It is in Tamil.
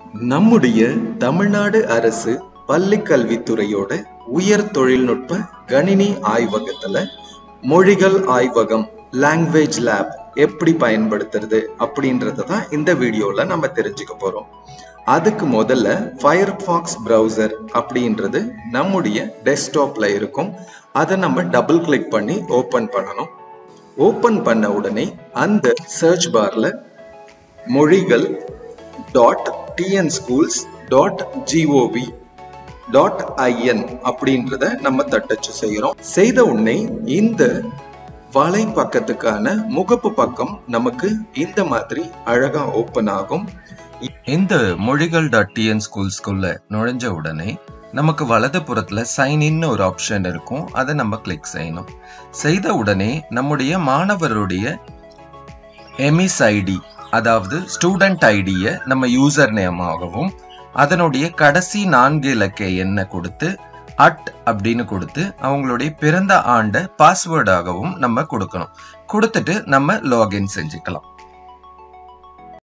நம்முடைய தமிழ்நாடு அரசு பள்ளி கல்வித்துறையோட உயர் தொழில்நுட்ப கணினி ஆய்வகத்துல மொழிகள் ஆய்வகம் லாங்குவேஜ் லேப் எப்படி பயன்படுத்துறது அப்படின்றத தான் இந்த வீடியோல நம்ம தெரிஞ்சுக்க போறோம் அதுக்கு முதல்ல ஃபயர்ஃபாக்ஸ் ப்ரௌசர் அப்படின்றது நம்முடைய டெஸ்க்டாப்ல இருக்கும் அதை நம்ம டபுள் கிளிக் பண்ணி ஓபன் பண்ணணும் ஓபன் பண்ண உடனே அந்த சர்ச் பார்ல மொழிகள் dot TN schools dot GOV dot IN அப்படின்றத நம்ம தட்டச்சு செய்யறோம் செய்த உடனே இந்த வலை பக்கத்துக்கான முகப்பு பக்கம் நமக்கு இந்த மாதிரி அழகா ஓபன் ஆகும் இந்த மொழிகள் டாட் டிஎன் ஸ்கூல்ஸ்குள்ள நுழைஞ்ச உடனே நமக்கு வலது புறத்துல சைன் இன் ஒரு ஆப்ஷன் இருக்கும் அதை நம்ம கிளிக் செய்யணும் செய்த உடனே நம்முடைய மாணவருடைய எமிஸ் ஐடி அதாவது ஸ்டூடெண்ட் ஐடியை நம்ம யூசர் நேமாகவும் அதனுடைய கடைசி நான்கு இலக்க எண்ணை கொடுத்து அட் அப்படின்னு கொடுத்து அவங்களுடைய பிறந்த ஆண்டை பாஸ்வேர்டாகவும் நம்ம கொடுக்கணும் கொடுத்துட்டு நம்ம லாகின் செஞ்சுக்கலாம்